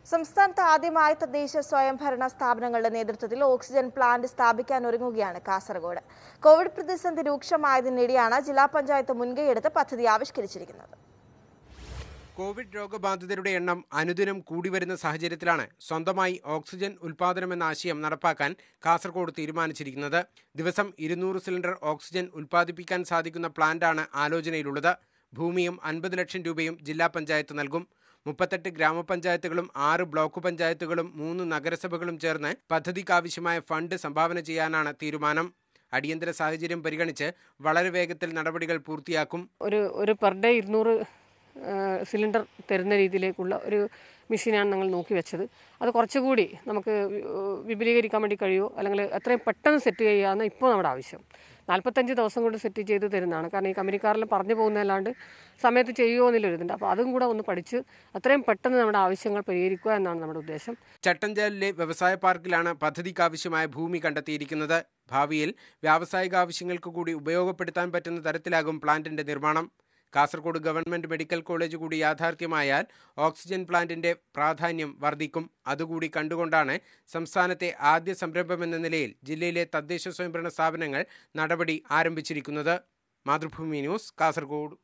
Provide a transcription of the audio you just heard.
സംസ്ഥാനത്ത് ആദ്യമായി തദ്ദേശ സ്വയംഭരണ സ്ഥാപനങ്ങളുടെ നേതൃത്വത്തിൽ ഓക്സിജൻ പ്ലാന്റ് സ്ഥാപിക്കാൻ ഒരുങ്ങുകയാണ് കാസർഗോഡ് കോവിഡ് പ്രതിസന്ധി രൂക്ഷമായതിനിടെയാണ് ജില്ലാ പഞ്ചായത്ത് മുൻകൈയെടുത്ത് പദ്ധതി ആവിഷ്കരിച്ചിരിക്കുന്നത് കോവിഡ് രോഗബാധിതരുടെ എണ്ണം അനുദിനം കൂടി വരുന്ന സാഹചര്യത്തിലാണ് സ്വന്തമായി ഓക്സിജൻ ഉൽപാദനമെന്ന ആശയം നടപ്പാക്കാൻ കാസർഗോഡ് തീരുമാനിച്ചിരിക്കുന്നത് ദിവസം ഇരുന്നൂറ് സിലിണ്ടർ ഓക്സിജൻ ഉൽപ്പാദിപ്പിക്കാൻ സാധിക്കുന്ന പ്ലാന്റാണ് ആലോചനയിലുള്ളത് ഭൂമിയും അൻപത് ലക്ഷം രൂപയും ജില്ലാ പഞ്ചായത്ത് നൽകും മുപ്പത്തെട്ട് ഗ്രാമപഞ്ചായത്തുകളും ആറ് ബ്ലോക്ക് പഞ്ചായത്തുകളും മൂന്ന് നഗരസഭകളും ചേർന്ന് പദ്ധതിക്കാവശ്യമായ ഫണ്ട് സംഭാവന ചെയ്യാനാണ് തീരുമാനം അടിയന്തര സാഹചര്യം പരിഗണിച്ച് വളരെ വേഗത്തിൽ നടപടികൾ പൂർത്തിയാക്കും ഒരു ഒരു പെർ ഡേ ഇരുന്നൂറ് സിലിണ്ടർ തരുന്ന രീതിയിലേക്കുള്ള ഒരു മെഷീനാണ് ഞങ്ങൾ നോക്കി വെച്ചത് അത് കുറച്ചുകൂടി നമുക്ക് വി- വിപുലീകരിക്കാൻ വേണ്ടി കഴിയുമോ അല്ലെങ്കിൽ എത്രയും പെട്ടെന്ന് സെറ്റ് ചെയ്യാമെന്ന് ഇപ്പോൾ നമ്മുടെ ആവശ്യം നാൽപ്പത്തഞ്ച് ദിവസം കൊണ്ട് സെറ്റ് ചെയ്ത് തരുന്നതാണ് കാരണം ഈ കമ്പനിക്കാരെല്ലാം പറഞ്ഞു പോകുന്നതല്ലാണ്ട് സമയത്ത് ചെയ്യുമോ എന്നുള്ളൊരിതുണ്ട് അപ്പോൾ അതും കൂടെ ഒന്ന് പഠിച്ച് അത്രയും പെട്ടെന്ന് നമ്മുടെ ആവശ്യങ്ങൾ പരിഹരിക്കുക എന്നാണ് നമ്മുടെ ഉദ്ദേശം ചട്ടഞ്ചാലിലെ വ്യവസായ പാർക്കിലാണ് പദ്ധതിക്കാവശ്യമായ ഭൂമി കണ്ടെത്തിയിരിക്കുന്നത് ഭാവിയിൽ വ്യാവസായിക ആവശ്യങ്ങൾക്ക് കൂടി ഉപയോഗപ്പെടുത്താൻ പറ്റുന്ന തരത്തിലാകും പ്ലാന്റിന്റെ നിർമ്മാണം കാസർഗോഡ് ഗവൺമെന്റ് മെഡിക്കൽ കോളേജ് കൂടി യാഥാർത്ഥ്യമായാൽ ഓക്സിജൻ പ്ലാന്റിന്റെ പ്രാധാന്യം വർദ്ധിക്കും അതുകൂടി കണ്ടുകൊണ്ടാണ് സംസ്ഥാനത്തെ ആദ്യ സംരംഭമെന്ന നിലയിൽ ജില്ലയിലെ തദ്ദേശ സ്വയംഭരണ സ്ഥാപനങ്ങൾ നടപടി ആരംഭിച്ചിരിക്കുന്നത് മാതൃഭൂമി ന്യൂസ് കാസർഗോഡ്